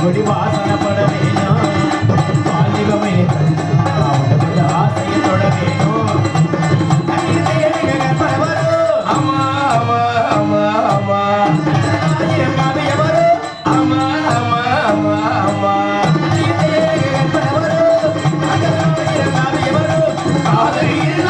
முடி வாசனப்பட வேணும் வாலிபமே உடம்புல ஆசையை தொட வேணும் ஆமா ஆமா ஆமா ஆமா ஆமா ஆமா ஆமா ஆமா காதல்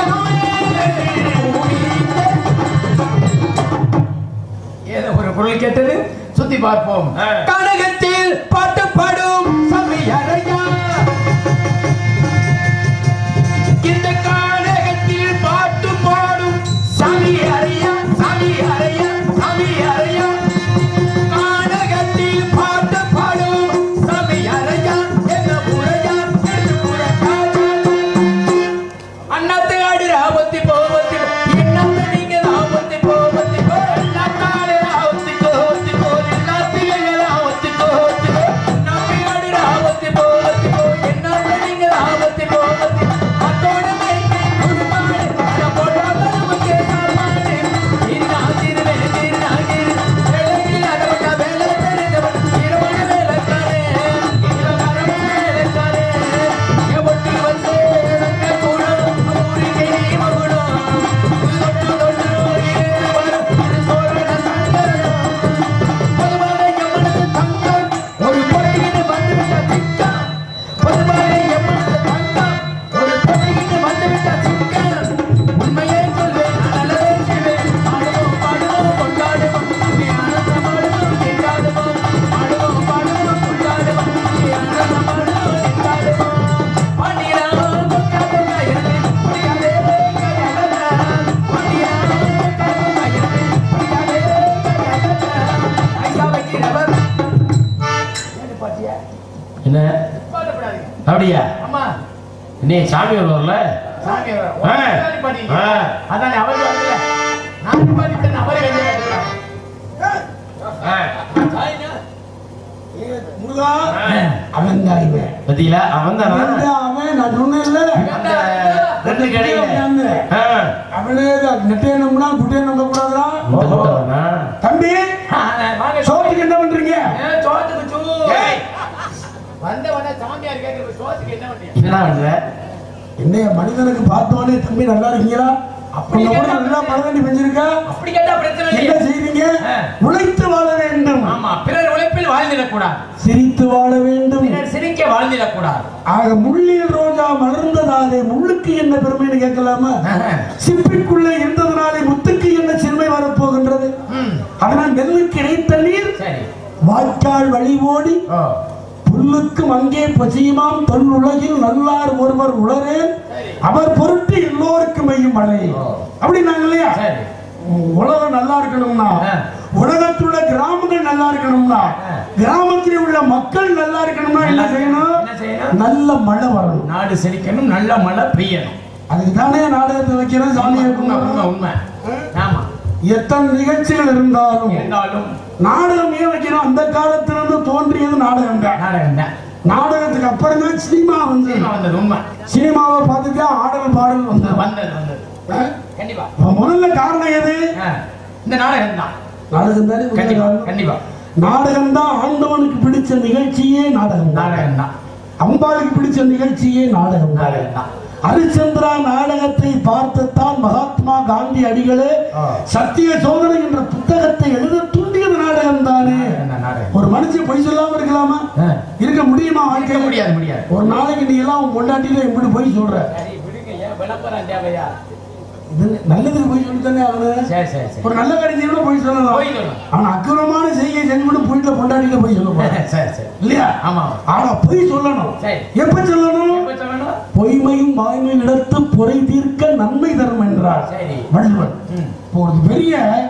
ஏதோ ஒரு குரல் கேட்டது சுத்தி பார்ப்போம் ஆ. கனகத்தில் பாட்டு பாடும் சமையறையா இந்த கானகத்தில் பாட்டு பாடும் சமையறையா சமையறையா சமையறையா கானகத்தில் பாட்டு பாடும் சமையறையா என்ன முறையா என்று முறைக்காதா அண்ணாத்தை ஆடு ராவத்தி போவத்தி என்னத்தை நீங்க ராவத்தி போவத்தி போ எல்லாத்தாலே ராவத்தி கோவத்தி போ எல்லாத்தையும் ராவத்தி கோவத்தி போ அண்ணாத்தை ஆடு ராவத்தி போவத்தி போ என்னத்தை நீங்க ராவத்தி போவத்தி அத்தோட மைக்கை குடுமாடு அட போடாத நமக்கு சாமானு இன்னாதிரு வேதிரு நாதிரு வேலையில் அடவட்ட வேலை தெரிஞ்சவன் இரவண வேலைக்காரே இரவண வேலைக்காரே எவட்டி வந்து எனக்கு கூட ஊரிகை மகுடம் தொட்டு தொட்டு இருந்து வரும் இது சோழன சங்கரம் பொதுவாக எம்மனது தங்கம் ஒரு பொறையிட்டு வந்துவிட்ட சிக்கம் பொதுவாக எம்மனது தங்கம் ஒரு பொறையிட்டு வந்துவிட்ட சிக்கம் உண்மையை சொல்வேன் நல்லதே செய்வேன் பாடுவோம் பாடுவோம் கொண்டாடுவோம் இங்கே ஆனந்தம் பாடுவோம் கொண்டாடுவோம் பாடுவோம் பாடுவோம் கொண்டாடுவோம் இங்கே ஆனந்தம் பாடுவோம் கொண்டாடுவோம் பாண்டியா கொக்கா கொக்கா இருந்து முடியாதே கையகல பாண்டியா கொக்கா கொக்கா இருந்து முடியாதே கையகல ஐயா வைக்கிறவர் என்ன பாட்டியா என்ன பாடப்படாதீங்க அப்படியா அம்மா நீ சாமி வருவார்ல சாமி வர ஆ. ஒருத்தர் பாடிங்க ஆ. அதானே அவர் வரல நான் பாடிட்டேன் அவரே வெளியே எடுக்கிறார் முருகா ஆ. அவன் தான் இவன் பத்தியில அவன் தானா அவன் தான் அவன் நான் சொன்னேன்ல அந்த ரெண்டு கடையில ஆ. அவனே தான் நெட்டையணும்னா குட்டையணும் கூடாதுடா இந்த குட்டவனா? தம்பி வாங்க சோத்துக்கு என்ன பண்றீங்க ஏன் சோத்துக்கு சூ ஏய். வந்தவன சாமியார் கேட்கிற சோத்துக்கு என்ன பண்றீங்க என்ன பண்ற என்னைய மனிதனுக்கு பார்த்தோன்னே தம்பி நல்லா இருக்கீங்களா அப்படி உங்க கூட கேட்டா- நல்லா பழகண்டி பெஞ்சிருக்கா அப்படி கேட்டா பிரச்சனை என்ன இல்லையே செய்றீங்க ஆ. உழைத்து வாழ வேண்டும் ஆமா பிறர் உழைப்பில் வாழ்ந்திடக்கூடாது சிரித்து வாழ வேண்டும் பிறர் சிரிக்க வாழ்ந்திடக்கூடாது ஆக முள்ளில் ரோஜா மலர்ந்ததாலே முள்ளுக்கு என்ன பெருமைன்னு கேட்கலாமா சிப்பிக்குள்ளே இருந்ததனாலே முத்துக்கு என்ன சிறுமை வரப்போகின்றது ம், அதனால் நெல்லுக்கு இணைத்த நீர் சரி வாய்க்கால் வழி ஓடி ஓ புல்லுக்கும் அங்கே பசியுமாம் தொல் உலகில் நல்லார் ஒருவர் உளரேன் சரி. அவர் பொருட்டு எல்லோருக்கும் மையும் மழை ஓ. அப்படின்னாங்க இல்லையா சரி உலகம் நல்லா இருக்கணும்னா ஆ. உலகத்தில் உள்ள கிராமங்கள் நல்லா இருக்கணும்னா ஆ. கிராமத்தில் உள்ள மக்கள் நல்லா இருக்கணும்னா என்ன என்ன செய்யணும் செய்யணும்? நல்ல மழை வரணும் நாடு செழிக்கணும் நல்ல மழை பெய்யணும் அதுக்கு தானே நாடகத்தை வைக்கிறோம் சாமியை உண்மை உண்மை கும்பிடுறோம். உண்மை ஆமா எத்தனை நிகழ்ச்சிகள் இருந்தாலும் இருந்தாலும் நாடகம் ஏன் வைக்கிறோம் அந்த காலத்திலிருந்து தோன்றியது நாடகம் தான் நாடகம் தான் நாடகத்துக்கு அப்புறம் தான் சினிமா வந்து சினிமா வந்தது உண்மை சினிமாவை பார்த்துட்டு ஆடல் பாடல் வந்தது வந்தது வந்தது கண்டிப்பா அப்ப முதல்ல காரணம் எது ஆ, இந்த நாடகம் தான் நாடகம் தானே முதல்ல கண்டிப்பா காரணம். கண்டிப்பா நாடகம் தான் ஆண்டவனுக்கு பிடிச்ச நிகழ்ச்சியே நாடகம் தான் நாடகம் தான் அம்பாளுக்கு பிடிச்ச நிகழ்ச்சியே நாடகம் தான் நாடகம் தான் ஹரிச்சந்திரா நாடகத்தை பார்த்துத்தான் மகாத்மா காந்தி அடிகளே ஆ. சத்திய சோதனை என்ற புத்தகத்தை எழுத துண்டியது நாடகம் தானே நாடகம் தான், நாடகம் ஒரு மனுஷன் பொய் சொல்லாம இருக்கலாமா ஆ. இருக்க முடியுமா இருக்க வாழ்க்கையில முடியாது முடியாது ஒரு நாளைக்கு நீ எல்லாம் உன் கொண்டாட்டியில எப்படி போய் சொல்ற சரி விடுங்க ஏன் விளம்பரம் தேவையா இது நல்லதுக்கு போய் சொல்லி தானே ஆகணும் சரி சரி சரி ஒரு நல்ல காரியத்தை போய் சொல்லலாம் போய் சொல்லலாம். அவன் அக்கிரமான செய்கை செஞ்சு போயிட்டு பொண்டாட்டியில போய் சொல்ல போறான். சரி சரி இல்லையா ஆமா ஆனா பொய் சொல்லணும் சரி எப்ப சொல்லணும் எப்ப சொல்லணும் பொய்மையும் வாய்மையும் இடத்து பொறை தீர்க்க நன்மை தரும் என்றார் சரி வள்ளுவர் ம் இப்போ ஒரு பெரிய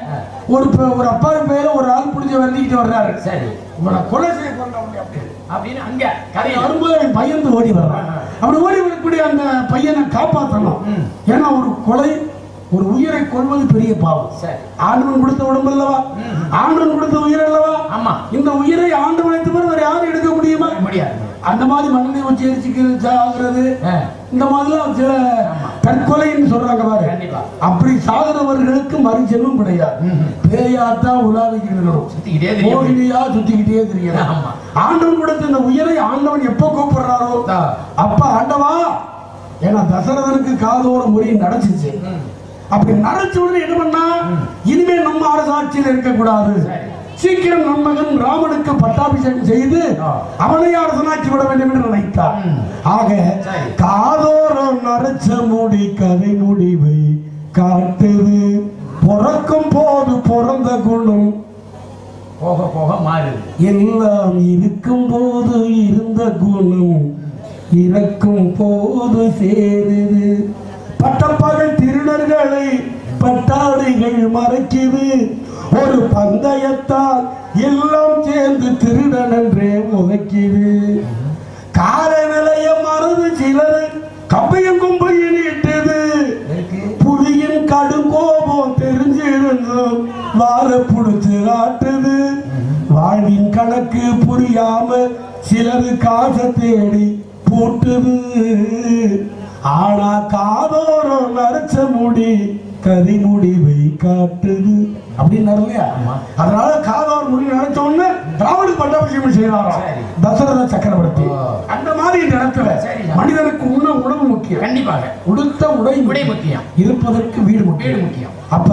ஒரு பே- ஒரு அப்பா பேர ஒரு ஆள் பிடிச்ச வந்துக்கிட்டு வர்றாரு சரி இவனை கொலை செய்ய போறான் அப்படி அப்படி அப்படின்னு அங்க அவன் கரையில் வரும்போது அவன் பயந்து ஓடி வர்றான் அப்படி ஓடி வரக்கூடிய அந்த பையனை காப்பாற்றணும் ம். ஏன்னா ஒரு கொலை ஒரு உயிரை கொள்வது பெரிய பாவம் சரி ஆண்டவன் கொடுத்த உடம்பு அல்லவா ம். ஆண்டவன் கொடுத்த உயிர் அல்லவா ஆமா இந்த உயிரை ஆண்டவனை தவிர வேற யாரும் எடுக்க முடியுமா முடியாது அந்த மாதிரி மண்ணை வச்சு எரிச்சுக்கு ஆகுறது ஆ. இந்த மாதிரிலாம் சில தற்கொலைன்னு சொல்றாங்க பாரு கண்டிப்பா. அப்படி சாகிறவர்களுக்கு மறுஜென்மம் கிடையாது ம்ஹும். பேயாத்தான் உலாவிக்கிட்டு இருக்கணும் சுத்திக்கிட்டே தெரியும் மோகினியா சுத்திக்கிட்டே தெரியணும் ஆமா. ஆண்டவன் கொடுத்த இந்த உயிரை ஆண்டவன் எப்ப கூப்பிடுறாரோ ஆ. அப்ப ஆண்டவா ஏன்னா தசரதனுக்கு காதோர முறை நடந்துச்சு ம். அப்படி நடச்ச உடனே என்ன பண்ணா இனிமே நம்ம அரசாட்சியில் இருக்கக்கூடாது சரி. சீக்கிரம் நம் மகன் ராமனுக்கு பட்டாபிஷேகம் செய்து ஆ. அவனை அரசனாக்கி விட வேண்டும் என்று நினைத்தார் ம். ஆக சரி. காதோரம் நரைச்ச முடி கதை முடிவை காட்டுது பிறக்கும் போது பிறந்த குணம் போக போக மாறுது எல்லாம் இருக்கும் போது இருந்த குணம் இறக்கும் போது சேருது பட்டப்பகல் திருடர்களை பட்டாடைகள் மறைக்குது ஒரு பந்தயத்தால் எல்லாம் சேர்ந்து திருடன் என்றே உதைக்குது காலநிலைய மறந்து சிலர் கம்பையும் கும்பையும் இட்டது இருக்கு புலியின் கடுங்கோபம் தெரிஞ்சிருந்தும் வாழ புடிச்சு ஆட்டுது வாழ்வின் கணக்கு புரியாம சிலது காசை தேடி பூட்டுது ஆனா காதோரம் நரைச்ச முடி கதி முடிவை காட்டுது அப்படின்னு இல்லையா ஆமா. அதனால காதோர் முடி நரைச்ச உடனே ராவணுக்கு பட்டாபிஷேகம் செய்யறாராம் சரி. தசரத சக்கரவர்த்தி ஓ. அந்த மாதிரி இந்த இடத்துல சரி. மனிதனுக்கு உண்ண உணவு முக்கியம் கண்டிப்பாக உடுத்த உடை உடை முக்கியம். இருப்பதற்கு வீடு முக்கியம் வீடு முக்கியம். அப்ப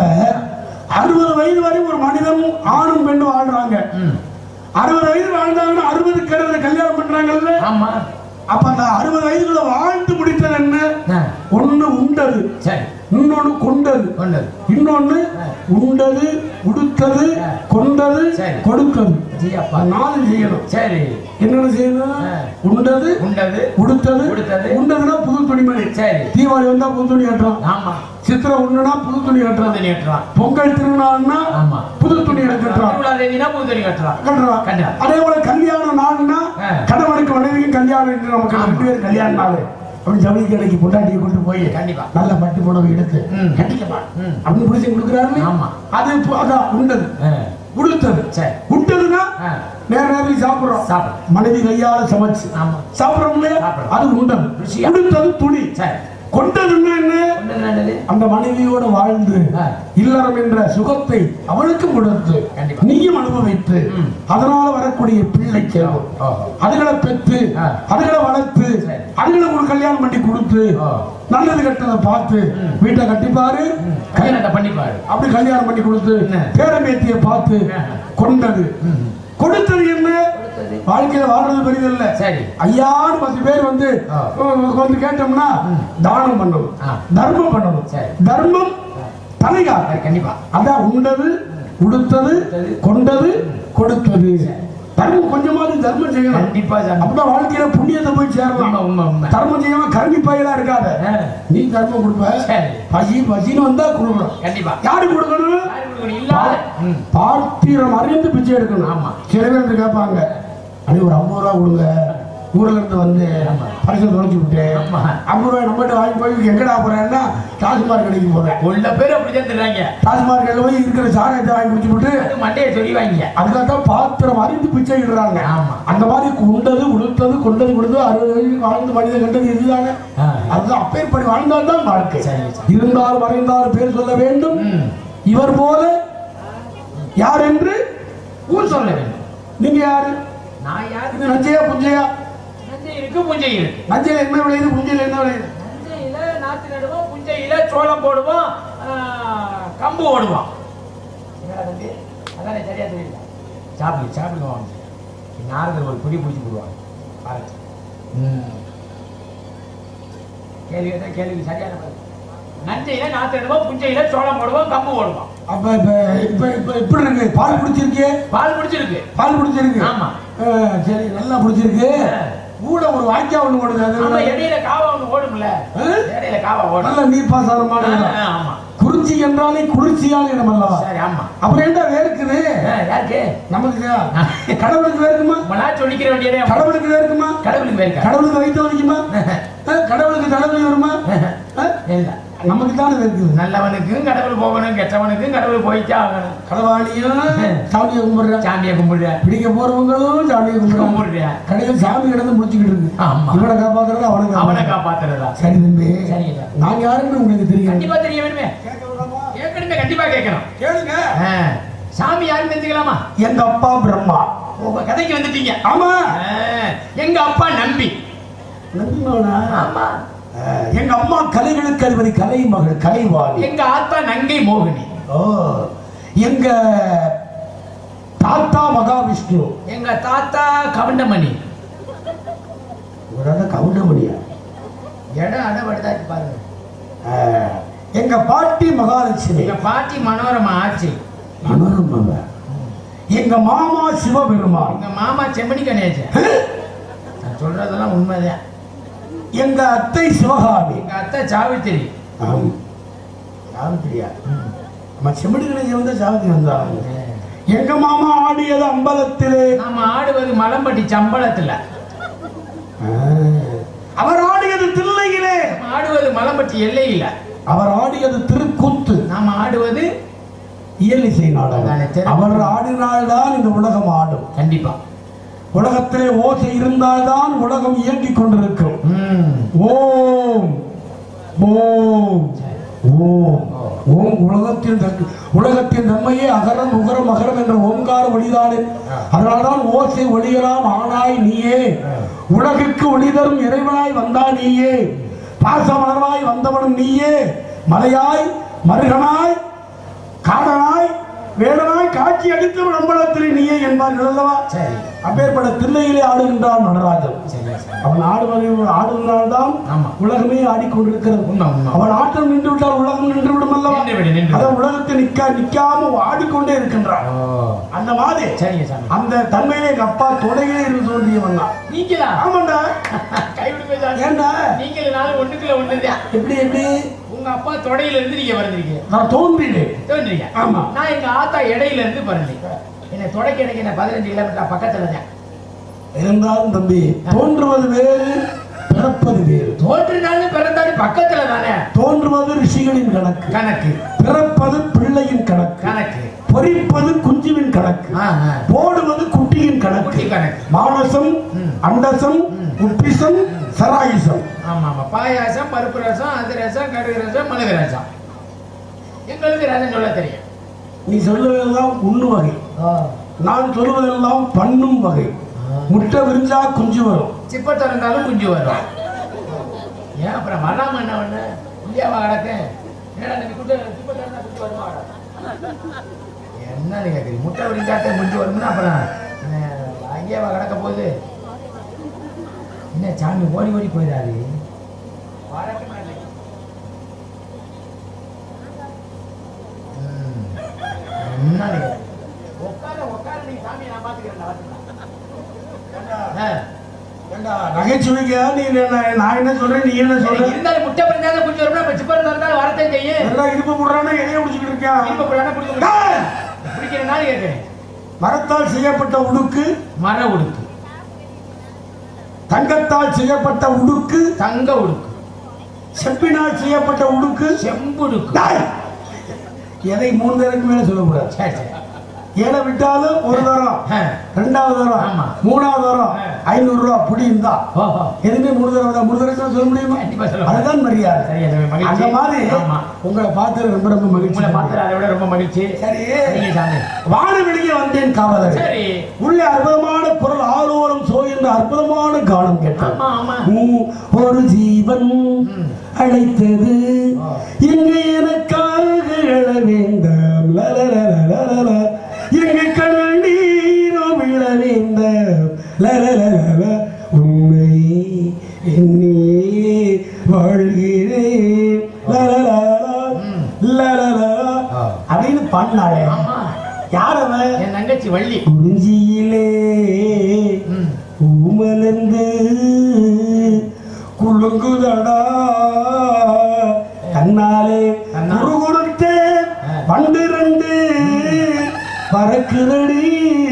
அறுபது வயது வரை ஒரு மனிதன் ஆணும் பெண்ணும் வாழ்றாங்க ம். அறுபது வயது வாழ்ந்தாங்கன்னா அறுபது கிழமை கல்யாணம் பண்றாங்கல்ல ஆமா அப்ப அந்த அறுபது வயதுல வாழ்ந்து முடித்தது என்ன ஆ. ஒண்ணு உண்டது சரி இன்னொன்னு கொண்டது கொண்டது இன்னொன்னு ஆ. உண்டது உடுத்தது ஆ. கொண்டது சரி. கொடுத்தது ஜியப்பா நாலு செய்யணும் சரி என்னென்ன செய்யணும் ஆ. உண்டது உண்டது உடுத்தது உடுத்தது. உண்டதுன்னா புது துணிமணி சரி தீபாவளி வந்தா புது துணி கட்டுறோம் ஆமா சித்திரை ஒண்ணுனா புது துணி கட்டுறோம் புது கட்டுறான் பொங்கல் திருநாள்னா ஆமா. புது துணி கட்டுறோம் திருவிழா தேதினா புது துணி கட்டுறான் கட்டுறோம் கட்டுறோம். அதே போல கல்யாண நாள்னா ஆ. கணவனுக்கு மனைவியும் கல்யாணம் என்று நமக்கு ஆமா. ரெண்டு பேர் கல்யாண நாள் அப்படி ஜவுளி கடைக்கு பொண்டாட்டியை கொண்டு போய் கண்டிப்பா. நல்ல பட்டு புடவை எடுத்து ம். கட்டிக்கப்பா ம். அப்படின்னு புடிச்சு கொடுக்குறாரு ஆமா. அது இப்போ அதான் உண்டது ஆ. உடுத்தது சரி. உண்டதுன்னா ஆ. நேர நேரம் சாப்பிடுறோம் சாப்பிடுறோம். மனைவி கையால சமைச்சு ஆமா சாப்பிடுறோம் இல்லையா சாப்பிடுறோம். அது உண்டது ருசியா. உடுத்தது துணி சரி கொண்டதுன்னா என்ன உண்டது என்னது அந்த மனைவியோடு வாழ்ந்து ஆ. இல்லறம் என்ற சுகத்தை அவளுக்கும் கொடுத்து கண்டிப்பா. நீயும் அனுபவித்து ம். அதனால வரக்கூடிய பிள்ளை செல்வம் ஓஹோ. அதுகளை பெற்று ஆ. அதுகளை வளர்த்து சரி. அதுகளை ஒரு கல்யாணம் பண்ணி கொடுத்து ஓ. நல்லது கெட்டதை பார்த்து ம். வீட்டை கட்டிப்பாரு ம். கல்யாணத்தை பண்ணிப்பாரு அப்படி கல்யாணம் பண்ணி கொடுத்து என்ன? பேரம்பேத்திய பார்த்து ஆ. கொண்டது ம். கொடுத்தது என்ன கொடுத்தது. வாழ்க்கையில வாழ்றது பெரியதில்ல சரி ஐயான்னு பத்து பேர் வந்து ஆ. அஹ், வந்து கேட்டோம்னா தானம் பண்ணணும் ஆ. தர்மம் பண்ணணும் சரி. தர்மம் தலைகாக்க சரி, கண்டிப்பா அதான் உண்டது உடுத்தது கொண்டது கொடுத்தது தர்மம் கொஞ்சமாவது தர்மம் செய்யணும் கண்டிப்பா சாமி. அப்பதான் வாழ்க்கையில புண்ணியத்தை போய் உண்மை சேரலாம் உண்மை உண்மை தர்மம் செய்யாம கருமி பயிலா இருக்காத ஆ. நீ தர்மம் கொடுப்ப சரி. பசி பசின்னு வந்தா கொடுக்கணும் கண்டிப்பா யாரு கொடுக்கணும் யாரு கொடுக்கணும்? இல்லாத ம். பாத்திரம் அறிந்து பிச்சை எடுக்கணும் ஆமா. சில பேர் வந்து கேட்பாங்க அடி ஒரு ஐம்பது ரூபா கொடுங்க ஊர்ல இருந்து வந்து ஆமா. பரிசு தொலைச்சு விட்டு ஆமா. ஐம்பது ரூபாய் நம்மகிட்ட வாங்கி போய் எங்கடா போறேன்னா டாஸ்மார்க் கடைக்கு போறேன் உள்ள பேர் அப்படிதான் தெரியாங்க டாஸ்மார்க் கடையில் போய் இருக்கிற சாராயத்தை வாங்கி குடிச்சு விட்டு அது மண்டையை சொல்லி வாங்க அதுக்காக தான் பாத்திரம் அறிந்து பிச்சை இடுறாங்க ஆமா. அந்த மாதிரி உண்டது உடுத்தது கொண்டது கொடுத்தது அறுபது வயசுக்கு வாழ்ந்து மனிதன் கண்டது இதுதானே ஆ. அதுதான் அப்பேற்படி வாழ்ந்தால் தான் வாழ்க்கை சரி, சரி. இருந்தால் மறைந்தால் பேர் சொல்ல வேண்டும் ம். இவர் போல யார் என்று ஊர் சொல்ல வேண்டும் நீங்க யாரு நான் யாரு இது நஞ்சையா புஞ்சையா நஞ்சை இருக்கு புஞ்சை இருக்கு நஞ்சையில என்ன விளையுது புஞ்சையில என்ன விளையுது நஞ்சையில நாத்து நடுவோம் புஞ்சையில சோளம் போடுவோம் ஆ, கம்பு ஓடுவோம் என்னடா தம்பி அதானே சரியா தெரியல சாப்பிடு சாப்பிடுங்க வாங்க நாரதர் ஒரு பிடி பிடிச்சி போடுவாங்க பாருங்க ம். கேள்வி கேட்டா கேள்விக்கு சரியான பதில் நஞ்சையில நாத்து நடுவோம் புஞ்சையில சோளம் போடுவோம் கம்பு ஓடுவோம் அப்ப இப்ப இப்ப இப்ப எப்படி இருக்கு பால் குடிச்சிருக்கே பால் குடிச்சிருக்கு பால் குடிச்சிருக்கு ஆமா. ஆ, சரி நல்லா குடிச்சிருக்கு கூட ஒரு வாக்கியா ஒண்ணு ஓடுது அது ஆமா இடையில காவா ஒண்ணு ஓடும்ல ஆ? இடையில காவா ஓடும் நல்ல நீர் பாசாரமான ஆ, இடம். ஆ, ஆமா குறிச்சி என்றாலே குளிர்ச்சியான இடம் அல்லவா சரி ஆமா அப்புறம் என்ன வேர்க்குது ஆ, யாருக்கு நமக்கு கடவுளுக்கு வேர்க்குமா மலா சொல்லிக்கிற வேண்டியதே கடவுளுக்கு வேர்க்குமா கடவுளுக்கு போயிருக்கா கடவுளுக்கு வைத்த வலிக்குமா ஆ, கடவுளுக்கு தலைவலி வருமா ஆ? இல்ல நமக்கு தானே இருக்குது நல்லவனுக்கும் கடவுள் போகணும் கெட்டவனுக்கும் கடவுள் போயிட்டே ஆகணும் களவாணியும் சாமியை கும்பிடுற சாமியை கும்பிடுற பிடிக்க போறவங்களும் சாமியை கும்பிடுறாங்க கும்பிடுற கடையில் சாமி கிடந்து முடிச்சுக்கிட்டு இருக்கு ஆமா. இவனை காப்பாத்துறது அவனை அவனை காப்பாத்துறது. காப்பாத்துறதா சரி தம்பி சரிங்க. நான் யாருன்னு உங்களுக்கு தெரியும் கண்டிப்பா தெரிய வேணுமே கேட்கணுமே கண்டிப்பா கேட்கணும் கேளுங்க ஆ, சாமி யாருன்னு தெரிஞ்சுக்கலாமா எங்க அப்பா பிரம்மா உங்க கதைக்கு வந்துட்டீங்க ஆமா ஆ, எங்க அப்பா நம்பி நம்பினவனா? ஆமா அஹ், எங்க அம்மா கலைகளுக்கு அதிபதி கலை மகள் கலைவாணி எங்க ஆத்தா நங்கை மோகினி ஓ எங்க தாத்தா மகாவிஷ்ணு எங்க தாத்தா கவுண்டமணி இவரான கவுண்டமணியா இடம் அடப்படுதாச்சு பாருங்க அஹ், எங்க பாட்டி மகாலட்சுமி எங்க பாட்டி மனோரமா ஆச்சு மனோரமா எங்க மாமா சிவபெருமான் எங்க மாமா செம்மணி கணேசன் நான் சொல்றதெல்லாம் உண்மைதான் எங்க அத்தை சிவகாமி எங்க அத்தை சாவித்திரி ஆம். சாவித்திரியா நம்ம செம்மடி கணேசன் வந்து சாவித்திரி வந்தாங்க எங்க மாமா ஆடியது அம்பலத்திலே நாம ஆடுவது மலம்பட்டி சம்பளத்துல அஹ், அவர் ஆடியது தில்லையிலே நாம ஆடுவது மலம்பட்டி எல்லையில அவர் ஆடியது திருக்கூத்து நாம ஆடுவது இயலிசை அதானே, நாடகம் சரி. அவர் ஆடினால்தான் இந்த உலகம் ஆடும் கண்டிப்பா உலகத்திலே ஓசை இருந்தால்தான் உலகம் இயங்கிக் கொண்டிருக்கும் ம் ஓம் ஓம் ஓம் ஓம் உலகத்தின் தக்கு- உலகத்தின் நன்மையே அகரம் உகரம் அகரம் என்ற ஓங்கார ஒளிதானே அதனால்தான் ஓசை ஒளியலாம் ஆனாய் நீயே உலகுக்கு ஒளி தரும் இறைவனாய் வந்தா நீயே பாசமலராய் வந்தவனும் நீயே மலையாய் மருகனாய் காடனாய் வேடனாய் காட்சி அளித்தவன் அம்பலத்தில் நீயே என்பார்கள் அல்லவா சரி அப்பேற்பட்ட தில்லையிலே ஆடுகின்றான் நடராஜன் சரியா சரி அவன் ஆடுவதை ஆடுவதால்தான் ஆமா. உலகமே ஆடிக்கொண்டிருக்கிறது உண்மை, உண்மை. அவன் ஆட்டம் நின்று விட்டால் உலகம் நின்று விடும் அல்லவா நின்று விடு, நின்று விடு. அதான் உலகத்தை நிக்க நிக்காம ஆடிக்கொண்டே இருக்கின்றான் ஓ அந்த மாதிரி சரிங்க சாமி அந்த தன்மையிலே எங்க அப்பா தொடையிலே இருந்து தோன்றியவன் தான் நீங்களா ஆமாண்டா கைவிடுமே சாமி ஏண்டா நீங்களும் நானும் ஒண்ணுக்குள்ள ஒண்ணுதான் எப்படி எப்படி உங்க அப்பா தொடையில இருந்து நீங்க பிறந்திருக்கீங்க நான் தோன்றினேன் தோன்றீங்க ஆமா. நான் எங்க ஆத்தா இடையில இருந்து பிறந்தேன் என்ன தொடக்க எனக்கு என்ன பதினஞ்சு கிலோமீட்டர் பக்கத்துல தான் இருந்தாலும் தம்பி தோன்றுவது வேறு பிறப்பது வேறு தோன்றினாலும் பிறந்தாலும் பக்கத்துல தானே தோன்றுவது ரிஷிகளின் கணக்கு கணக்கு பிறப்பது பிள்ளையின் கணக்கு கணக்கு பொறிப்பது குஞ்சுவின் கணக்கு ஆ, ஆ. போடுவது குட்டியின் கணக்கு குட்டி கணக்கு. மானசம் ம். அண்டசம் உப்பிசம் சராயுசம் ஆமா ஆமா பாயாசம் பருப்பு ரசம் அது ரசம் கடுகு ரசம் மிளகு ரசம் எங்களுக்கு ரசம் சொல்ல தெரியும் நீ சொல்லுவதெல்லாம் உண்ணு வகை நான் சொல்லுவதெல்லாம் பண்ணும் வகை முட்டை விரிஞ்சா குஞ்சு வரும் சிப்ப திறந்தாலும் குஞ்சு வரும் ஏன் அப்புறம் வராம என்ன பண்ண இந்தியாவா கிடக்கு என்னடா நீங்க குட்டை சிப்ப திறந்தா குஞ்சு வருமா என்ன கேட்குறீங்க முட்டை விரிஞ்சாத்தே குஞ்சு வரும்னா அப்புறம் என்ன, அங்கேயாவா கிடக்க போகுது என்ன சாமி ஓடி ஓடி போயிடாது வரட்டும் நாளைக்கு. ம். என்ன நீங்க? உட்கார உட்கார நீ சாமி நான் பாத்துக்கிறேன் வரட்டுமா? ஆ. ஏண்டா, நகைச்சுவைக்கா நீ என்ன நான் என்ன சொல்றேன் நீ என்ன சரி, சொல்ற இருந்தாலும் முட்டை பிறந்தாலும் குஞ்சு வரும்னா அப்ப சிப்பர் இருந்தாலும் வரத்தான் செய்யும் எல்லாம் இடுப்பு போடுறானா எதைய பிடிச்சிக்கிட்டு இருக்கான் இனிப்பு புறானா பிடிக்க டேய்! பிடிக்கிறனால கேட்கிறேன் மரத்தால் செய்யப்பட்ட உடுக்கு மர உடுக்கு தங்கத்தால் செய்யப்பட்ட உடுக்கு தங்க உடுக்கு செப்பினால் செய்யப்பட்ட உடுக்கு செம்புடுக்கு டேய்! எதை மூணு தடவைக்கு மேல சொல்லக்கூடாது சரி சரி ஏழை விட்டாலும் ஒரு தரம் ஆ. ரெண்டாவது தரம் ஆமா. மூணாவது தரம் ஆ. ஐநூறு ரூபா புடியும் தான் ஓஹோ எதுவுமே மூணு தடவை தான் மூணு தடவை சொல்ல முடியுமா கண்டிப்பா சொல்ல அதுதான் மரியாதை சரி அது மகிழ்ச்சி அந்த மாதிரி ஆமா உங்களை பார்த்து ரொம்ப ரொம்ப உங்களை மகிழ்ச்சி பார்த்து அதை விட ரொம்ப மகிழ்ச்சி சரி நீங்க சாமி வானவெளியே வந்தேன் காவலர் சரி உள்ளே அற்புதமான குரல் ஆரோரம் சோ என்ற அற்புதமான கானம் கேட்டான் ஆமா ஆமா உம், ஒரு ஜீவன் ம். அழைத்தது ஆ. இங்கு எனக்காக எழ வேண்டாம் லலலலலலல. இங்கு கடல் நீரும் விழ வேண்டாம் லலலலல. உன்னை எண்ணி வாழ்கிறேன் லலலலல. ம். லலலல. ஆ. அப்படின்னு பண்ணாளே ஆமா யார் அவன் என் தங்கச்சி வள்ளி குறிஞ்சியிலே ம். பூமலர்ந்து குலுங்குதடா கண்ணாலே கண்ணா. குரு கொடுத்த ஆ. பண்டு ரெண்டு பறக்குதடி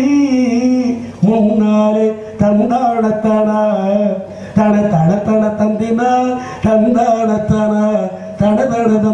முன்னாலே தந்தாடத்தனா தன தன தன தந்தினா தந்தாடத்தனா தன தன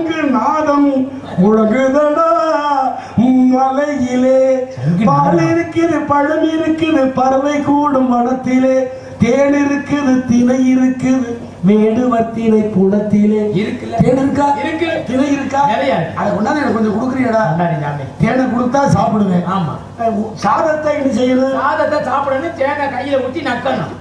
சங்கு நாதம் உலகுதடா மலையிலே சங்கு பால் நாதம். இருக்குது பழம் இருக்குது பறவை கூடும் வனத்திலே தேன் இருக்குது திணை இருக்குது வேடுவத்தினை குளத்திலே இருக்குல்ல? தேன் இருக்கா இருக்கு. திணை இருக்கா நிறைய இருக்கு. அதை கொண்டாந்து எனக்கு கொஞ்சம் கொடுக்குறீடா கொண்டாடி சாமி தேனை கொடுத்தா சாப்பிடுவேன் ஆமா அஹ் சாதத்தை என்ன செய்யணும் சாதத்தை சாப்பிடணும் தேங்காய் கையில ஊத்தி நக்கணும்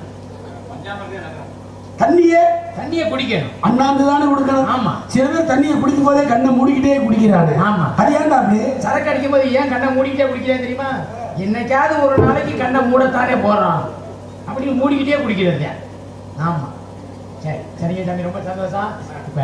தண்ணியே தண்ணியை குடிக்கணும் அண்ணாந்து தானே கொடுக்கணும் ஆமா. சில பேர் தண்ணியை குடிக்கும் போதே கண்ணை மூடிக்கிட்டே குடிக்கிறாங்க ஆமா. அது ஏன்டா அப்படி சரக்கு அடிக்கும் போது ஏன் கண்ணை மூடிக்கிட்டே குடிக்கிறேன் தெரியுமா என்னைக்காவது ஒரு நாளைக்கு கண்ணை மூடத்தானே போடுறான் அப்படி மூடிக்கிட்டே குடிக்கிறது ஆமா சரி சரிங்க சாமி ரொம்ப சந்தோஷம் இப்ப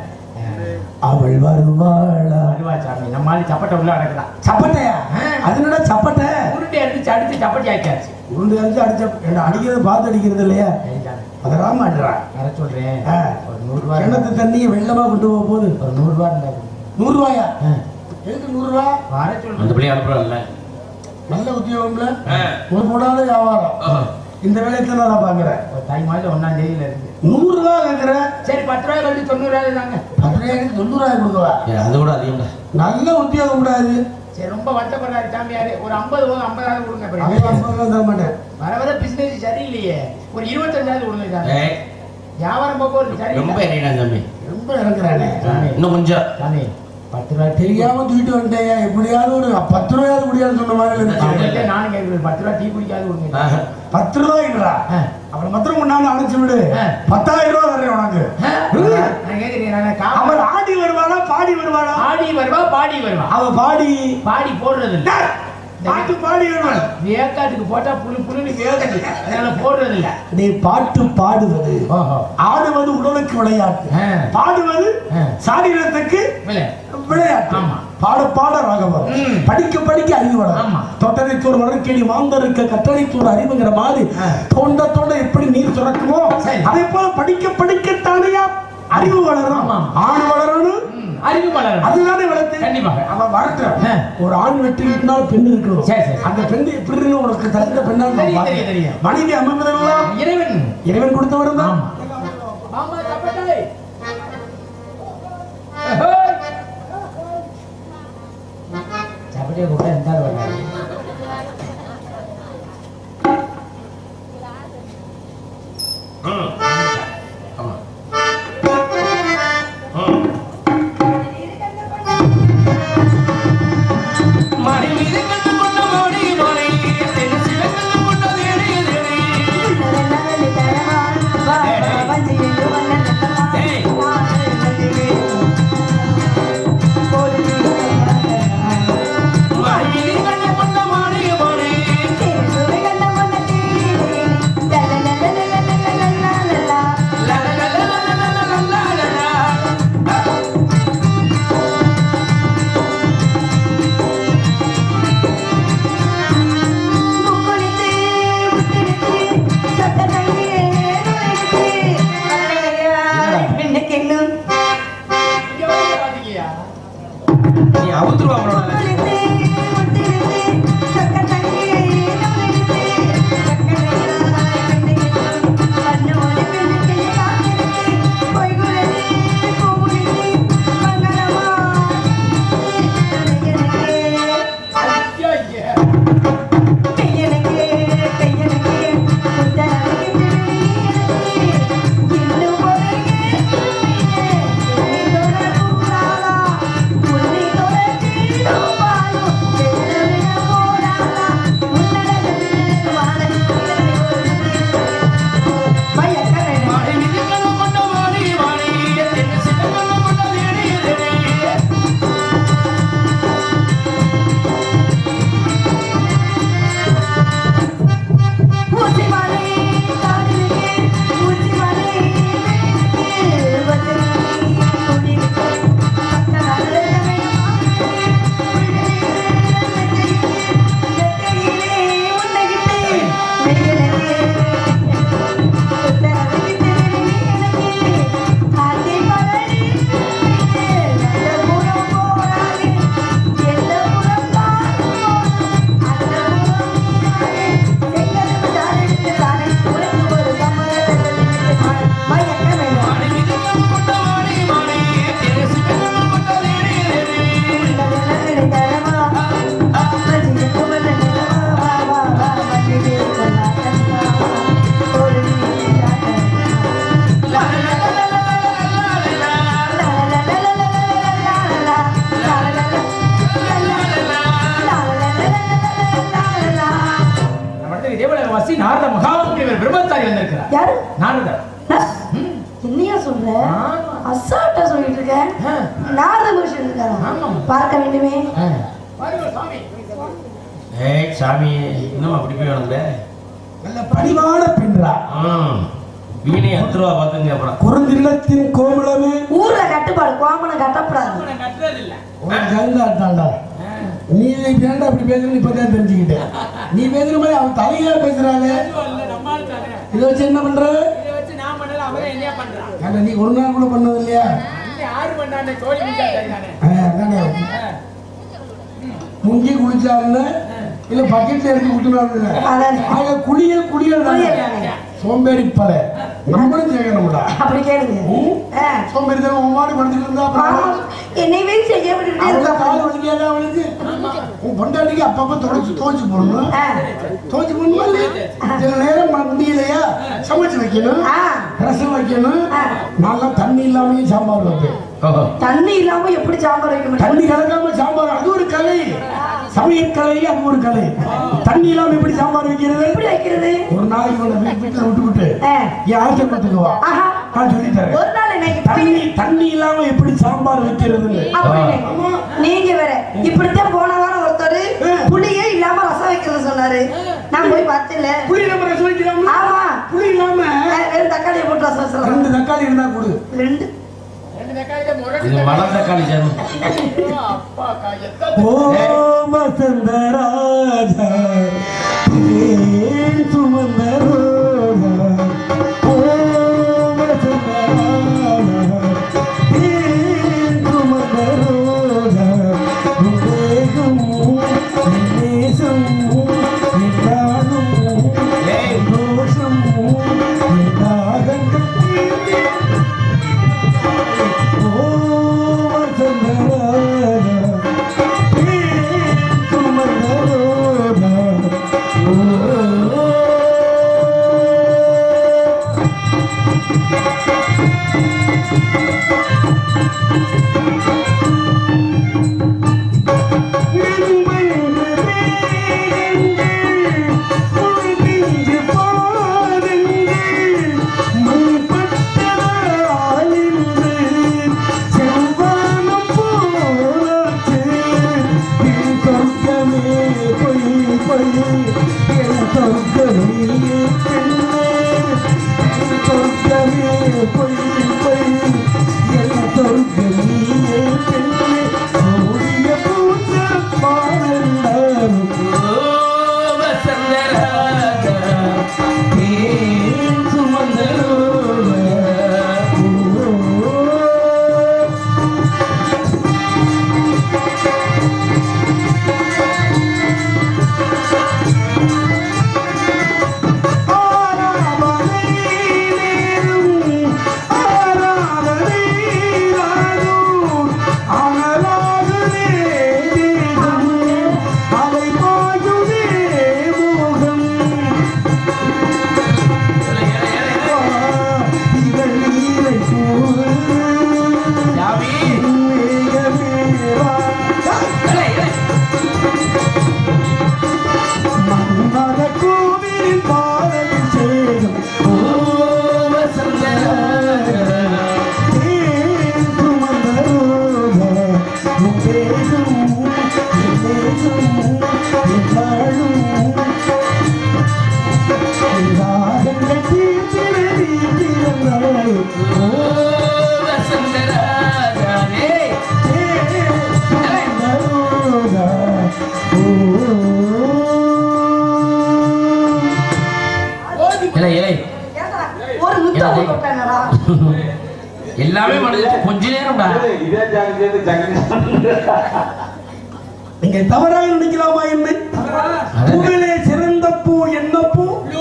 அஹ், அவள் வருவாளா அல்வா சாமி நம்ம ஆளு சப்பட்டை உள்ள அடக்கலாம் சப்பட்டையா அது என்னடா சப்பட்டை உருட்டை எடுத்து அடிச்சு சப்பட்டி ஆக்கியாச்சு உருண்டு அடிச்சு அடிச்ச என்ன அடிக்கிறது பார்த்து அடிக்கிறது இல்லையா சரி சாமி அதெல்லாம் மாட்டுறா வர சொல்றேன் ஆ. ஒரு நூறு ரூபாய் கிணத்து தண்ணியை வெள்ளமா கொண்டு போக போகுது ஒரு நூறு ரூபாய் இருந்தா நூறு ரூபாயா ஆ. எதுக்கு நூறு ரூபா வர அந்த சொல்றேன் பிள்ளை அனுப்புறல நல்ல உத்தியோகம்ல ஒரு போடாத வியாபாரம் இந்த வேலையத்தை நான் பாக்குறேன் ஒரு தை மாதம் ஒன்னாம் தேதியில இருந்து நூறு ரூபா கேட்கிறேன் சரி பத்து ரூபாய் கழிச்சு தொண்ணூறு ரூபாய் தாங்க பத்து ரூபாய்க்கு தொண்ணூறு ரூபாய் கொடுக்கவா அது கூட அதிகம் நல்ல உத்தியோகம் கூடாது சரி ரொம்ப வருத்தப்படுறாரு சாமியாரு ஒரு ஐம்பது போதும் ஐம்பதாயிரம் கொடுங்க அவன் அப்புறம். ஐம்பது தர மாட்டேன் வர வர பிசினஸ் சரியில்லையே ஒரு இருபத்தஞ்சாயிரம் கொடுங்க சாமி ஏய், வியாபாரம் போக்குவரத்து ரொம்ப சரியில்லை இறங்கினா தம்பி ரொம்ப இறக்குறானே சாமி. இன்னும் கொஞ்சம் சாமி பத்து ரூபாய் தெரியாம தூக்கிட்டு வந்துட்டேன் எப்படியாவது ஒரு பத்து ரூபாயாவது முடியாது சொன்ன மாதிரி இருந்துச்சு அவங்கள்ட்ட நானும் கேட்கிறேன் பத்து ரூபாய் டீ குடிக்காது கொடுங்க ஆஹ். பத்து ரூபாய்க்குறா ஆ. அவளை மாத்திரம் கொண்டாந்து அனுப்பிச்சு விடு ஆ. பத்தாயிரம் ரூபாய் தரேன் உனக்கு ஆ? நான் கேட்கிறேன் நான் அவள் காவல் ஆடி வருவாளா பாடி வருவாளா ஆடி வருவா பாடி வருவா அவ பாடி பாடி போடுறது இல்ல டேய், பாட்டு பாடி வருவாள் வேக்காட்டுக்கு போட்டா புழு புழுன்னு வேகுது அதனால போடுறது இல்ல நீ பாட்டு பாடுவது ஓஹோ ஆடுவது உடலுக்கு விளையாட்டு ஆ. பாடுவது ஆ. சாரீரத்துக்கு இல்ல விளையாட்டு ஆமா. பாட பாட ராகம் வரும் ம். படிக்க படிக்க படிக்க அறிவு வரும் ஆமா. தொட்டனைக்கு ஒரு வழக்கேடி மாந்தருக்கு கட்டளைக்கு ஒரு அறிவுங்கிற மாதிரி ஆ. தொண்ட தொண்ட எப்படி நீர் சுரக்குமோ சரி. அதே போல படிக்க படிக்கத்தானையா அறிவு வளரும் ஆமா. ஆண் வளரணும் ம், அறிவு மலர் அதுதானே வளர்த்து கண்டிப்பாக. அவன் வளர்த்த ஆ. ஒரு ஆண் வெற்றினால் பெண் இருக்கணும் சரி, சரி. அந்த பெண் எப்படின்னு உனக்கு தகுந்த பெண்ணால் தெரியும், நான் தெரியும், தெரியும். பார்க்கிறேன். மனைவி அமைவதெல்லாம் இறைவன் இறைவன் கொடுத்தவர் தான் ஆமா ஆமா சப்பட்டாய் ஏய். சப்பட்டியை கூட எந்த ஆள் வர்றாரு? ம். ஆமா. ம். மடி மீது கண்டு கொண்ட மோடி மோடி, தென்சில கண்டு கொண்ட தேடி தேடி. ஏய். மடி மீது கண்டு கொண்ட மோடி மோடி. லா, லா, லா, லா, லா, லா, லா, லா, லா, லா. இங்க வந்து பாத்தீங்கயா? நீ அவுத்துருவா அவனோட ஐயா, ஐயா. இன்னும் யாரு நாரதர் நான்- என்னையா சொல்ற ஆமா. அசால்ட்டா சொல்லிட்டு இருக்க ஆ. நாரத மனுஷன் இருக்காரா ஆமாம். பார்க்க வேண்டுமே ஆ. ஏய் சாமி இன்னும் அப்படி போய் வளர்ந்த நல்ல பணிவான பெண்றா வீணை எத்தனை ரூபா பார்த்துங்க அப்புறம் குறுந்தில்லத்தின் கோமளமே ஊர்ல கட்டுப்பாடு கோமணம் கட்டப்படாது ஒரு ஜங்காட்டாண்டா நீ ஏன்டா அப்படி பேசுறன்னு இப்பதான் தெரிஞ்சுக்கிட்டேன் நீ பேசுற மாதிரி அவன் தலையில பேசுறாங்க இதை வச்சு என்ன பண்ற ஏன்டா நீ ஒரு நாள் கூட பண்ணது இல்லையா ஆ, அதானே. முங்கி குளிச்சாருன்னு இல்ல பக்கெட்ல எடுத்து குத்துனாரு அதானே. ஆக குளிய குளியல் தானே குளியல் தானே. சோம்பேறி பல நம்மளும் செய்யணும்டா அப்படி கேளுங்க ஆ. சோம்பேறி தரம் ஒவ்வாறு படுத்துட்டு இருந்தா அப்புறம் ஆமா. என்னையவே செய்ய விட்டுட்டே அவளுக்கு இருந்தா கால் வலிக்காதா அவளுக்கு உன் பொண்டாட்டிக்கு அப்பப்ப துடைச்சு துவைச்சு போடணும் ஆ. துவைச்சு போடணுமா இல்லையா? சில நேரம் ம- முடியலையா சமைச்சு வைக்கணும் ஆ. ரசம் வைக்கணும் ஆ. நான்லாம் தண்ணி இல்லாமயே சாம்பார் வைப்பேன் தண்ணி இல்லாம எப்படி சாம்பார் வைக்க முடியும் தண்ணி கலக்காம சாம்பார் அது ஒரு கலை சமையல் கலை அது ஒரு கலை தண்ணி இல்லாம எப்படி சாம்பார் வைக்கிறது எப்படி வைக்கிறது ஒரு நாளைக்கு உன்னை வீட்டு வீட்டுல விட்டு விட்டு ஆ. என் ஆசிரமத்துக்கு வா ஆஹா. நான் சொல்லித்தரேன் ஒரு நாள் இன்னைக்கு தண்ணி தண்ணி இல்லாம எப்படி சாம்பார் வைக்கிறதுன்னு அப்படின்னு நீங்க வேற இப்படித்தான் போன வாரம் ஒருத்தர் புளியே இல்லாம ரசம் வைக்கிறது சொன்னாரு நான் போய் பார்த்தேன்ல புளி நம்ம ரசம் வைக்கலாமா ஆமா புளி இல்லாம அஹ் வெறும் தக்காளியை போட்டு ரசம் வச்சிடலாம் ரெண்டு தக்காளி இருந்தா கொடு ரெண்டு இது மலம் தக்காளி சாமி ஓ வசந்தராஜா ஏன் சுமந்த ரோஜா ஓ வசந்தராஜா ஏன் சுமந்த ரோஜா உன் தேகமும் உன் நேசமும் என் நாளும் ஏய். தோஷமும் என் தாகங்கள் தீர்த்தே ஓ வசந்தராஜா சாமி ஏய், ஏய். கோவில் பாடலில் சேரும் ஓ வசந்தராஜா ஓ வசந்தராஜா ஏய். இல்லை இல்லை ஏண்டா, ஒரு முத்தம் ஏண்டா, போட்டானடா எல்லாமே மனதில் கொஞ்ச நேரம்டா இதே ஜாங்க சேர்ந்து ஜங்க நீங்க தவறாக நினைக்கலாமா என்ன பூவிலே சிறந்த பூ என்ன பூ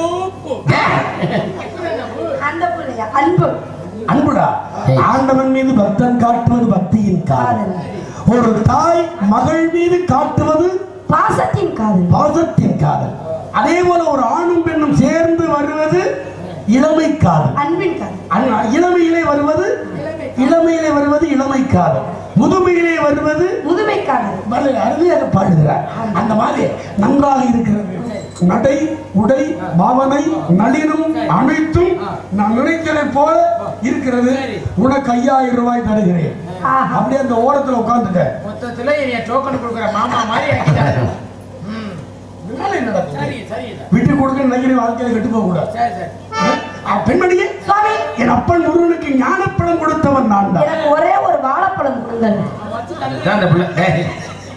அந்த பிள்ளையா அன்பு அன்புடா ஏய். ஆண்டவன் மீது பக்தன் காட்டுவது பக்தியின் காதல் ஒரு தாய் மகள் மீது காட்டுவது பாசத்தின் காதல் பாசத்தின் காதல் அதே போல ஒரு ஆணும் பெண்ணும் சேர்ந்து வருவது இளமை காதல் அன்பின் காதல் அன்- இளமையிலே வருவது இளமையிலே வருவது இளமை காதல் முதுமையிலே வருவது முதுமை காதல் வரு- அருமையாக பாடுகிறார் அந்த மாதிரி நன்றாக இருக்கிறது நடை உடை பாவனை நளினம் அனைத்தும் நான் நினைக்கிறதை போல இருக்கிறது உனக்கு ஐயாயிரம் ரூபாய் தருகிறேன் ஆஹா. அப்படியே அந்த ஓரத்துல உட்கார்ந்துட்டேன் மொத்தத்துல என்னைய டோக்கன் கொடுக்குற மாமா மாதிரி ஆக்கிட்டாரு ம். இதனால என்ன நடக்குது? சரி சரி இல்ல. விட்டு கொடுக்க நினைக்கிற வாழ்க்கையில கெட்டு போக கூடாது சரி சரி ஆ, பெண்மணியே சுவாமி என் அப்பன் முருகனுக்கு ஞானப்பழம் கொடுத்தவன் நான் தான் எனக்கு ஒரே ஒரு வாழைப்பழம் கொடுங்கள் அதான் அந்த பிள்ளை ஏய்,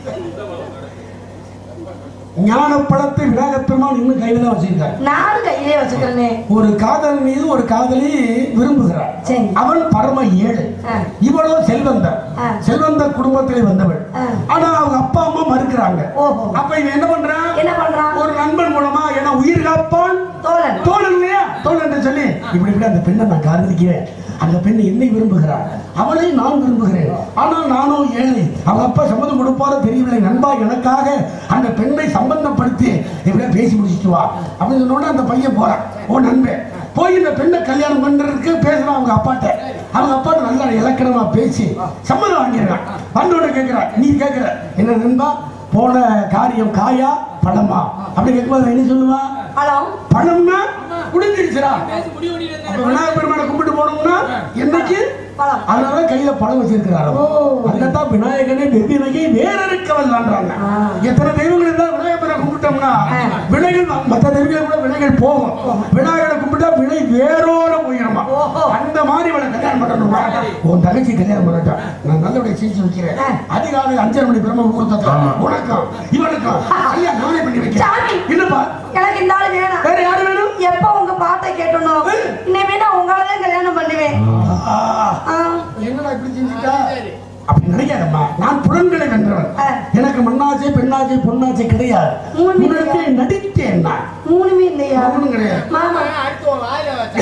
ஞானப்பழத்தை விநாயகப் பெருமான் இன்னும் கையில தான் வச்சிருக்காரு நானும் கையிலே வச்சுக்கிறேனே ஒரு காதல் மீது ஒரு காதலி விரும்புகிறார் சரி. அவன் பரம ஏழை ஆ. இவளோ செல்வந்தர் ஆ. செல்வந்த குடும்பத்திலே வந்தவள் ஆ. ஆனா அவங்க அப்பா அம்மா மறுக்கிறாங்க ஓஹோ. அப்ப இவன் என்ன பண்றான் என்ன பண்றான் ஒரு நண்பன் மூலமா ஏன்னா உயிர் காப்பான் தோழன் தோழன் இல்லையா தோழன் என்று சொல்லி இப்படி இப்படி அந்த பெண்ணை நான் காதலிக்கிறேன் அந்த பெண் என்னை விரும்புகிறார் அவளை நான் விரும்புகிறேன் ஆனால் நானும் ஏழை அவங்க அப்பா சம்மதம் கொடுப்பாரோ தெரியவில்லை நண்பா எனக்காக அந்த பெண்ணை சம்பந்தப்படுத்தி இப்படியே பேசி முடிச்சிட்டு வா அப்படின்னு சொன்னோட அந்த பையன் போறான் ஓ நண்பன் போய் இந்த பெண்ணை கல்யாணம் பண்றதுக்கு பேசுறான் அவங்க அப்பாட்ட அவங்க அப்பாட்ட நல்லா இலக்கணமா பேசி சம்மதம் வாங்கிடுறான் வந்தோட கேட்கிறான் நீ கேட்கிற என்ன நண்பா போன காரியம் காயா பழமா அப்படி கேட்கும்போது என்ன சொல்லுவா ஹலோ பழம்னா முடிஞ்சிருச்சுடா பேசி முடிவு பண்ணிட்டு அப்ப இருந்தாரு. விநாயகர் பெருமானை கும்பிட்டு போனோம்னா என்னைக்கு பழம் அதனால கையில பழம் வச்சிருக்கிறாரு ஓ. அதுலதான் விநாயகனே வெவ்வினையை வேற இருக்க வல்லான்றாங்க ஆ. எத்தனை தெய்வங்கள் இருந்தா விநாயகரை கும்பிட்டோம்னா ஆ. வினைகள் மற்ற தெய்வங்களை கூட வினைகள் போகும் விநாயகரை கும்பிட்டா வினை வேரோட போயிடுமா ஓஹோ. அந்த மாதிரி இவளை கல்யாணம் பண்ணணும்னா உன் தங்கச்சி கல்யாணம் பண்ணட்டும் நான் நல்லபடியா செஞ்சு வைக்கிறேன் ஆ. அதிகாலை அஞ்சரை மணி பிரம்ம முகூர்த்தத்துல ஆமா. உனக்கும் இவனுக்கும் கல்யாணம் நானே பண்ணி வைக்கிறேன் சாமி. என்னப்பா எனக்கு இந்த ஆளு வேணாம் வேற யாரு வேணும் எப்ப உங்க பாட்டை கேட்டணும் இனிமே நான் உங்களால கல்யாணம் பண்ணுவேன் ஆ. ஆ. என்னடா இப்படி செஞ்சுட்டா அப்படி நினைக்காதம்மா நான் புலன்களை வென்றவன் ஆ. எனக்கு மண்ணாசை பெண்ணாசை பொன்னாசை கிடையாது மூணு உனக்கு நடித்தேன் நான் மூணுமே இல்லையா ஒண்ணும் கிடையாது மாமா அடுத்து உன் வாயில வச்சா.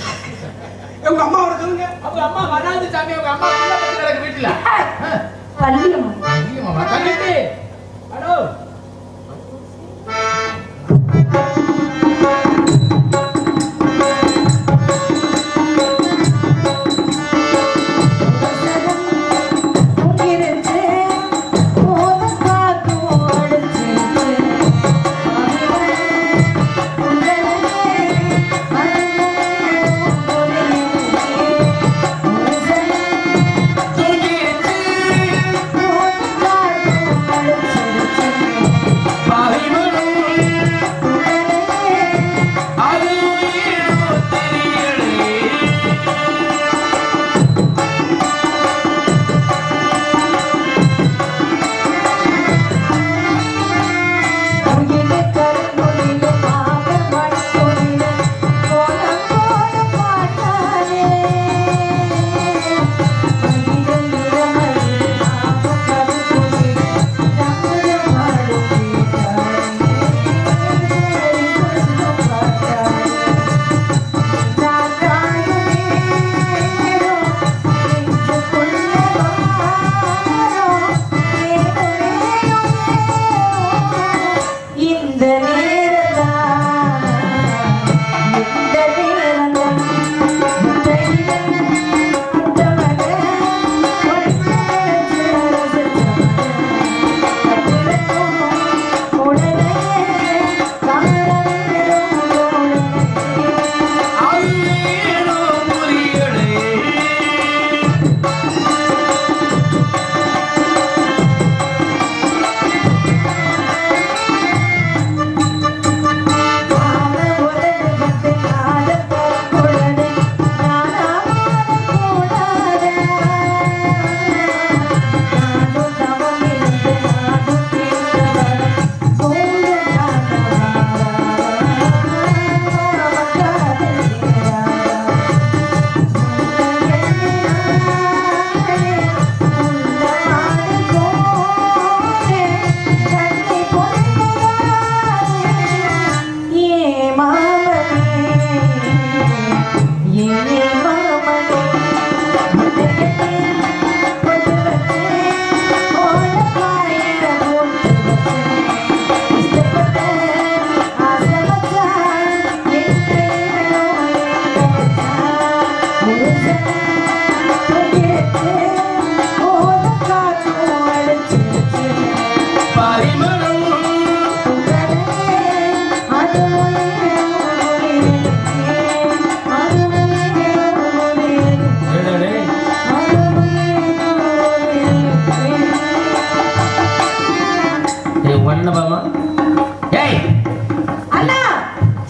உங்க அம்மா அவரை சொல்லுங்க அவங்க அம்மா வராது சாமி அவங்க அம்மா உள்ள படுத்து கிடக்கு வீட்டுல பள்ளியம்மா ஐயோ, தங்கச்சி ஹலோ Thank you.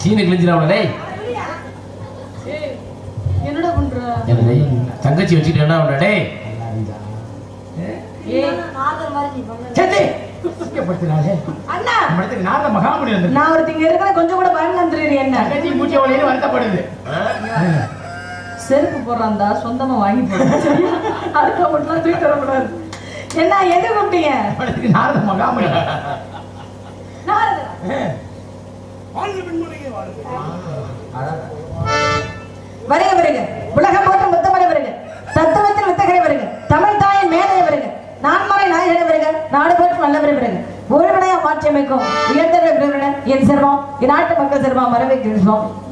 சீனை கிழிஞ்சிடாமல டேய் என்னடா பண்ற என்ன டேய் தங்கச்சி வச்சுட்டு என்ன பண்ண டேய் சரி இங்கப்படுத்தினாலே அண்ணா நம்ம இடத்துக்கு நாரத மகாமுனி வந்து நான் ஒருத்தங்க இருக்கிற கொஞ்சம் கூட பயன் வந்துடுறீ என்ன தங்கச்சி மூச்சை வழியில வருத்தப்படுது செருப்பு போடுறாந்தா சொந்தமா வாங்கி போடுறேன் சரியா? அடுத்த மட்டும் தூக்கி தரக்கூடாது என்ன எங்க கூப்பிட்டீங்க நம்ம இடத்துக்கு நாரத மகாமுனி நாரதர். வருக வருக உலகம் போற்ற முத்தமரை வருக தத்துவத்தில் வித்தகரை வருக தமிழ் தாயின் மேலே வருக நான்மறை நாயகனை வருக நாடு போற்று நல்லவரை வருக ஒருவனையா மாற்றி அமைக்கும் உயர்ந்த என் செல்வம் என் நாட்டு மக்கள் செல்வம் வரவேற்கிறோம்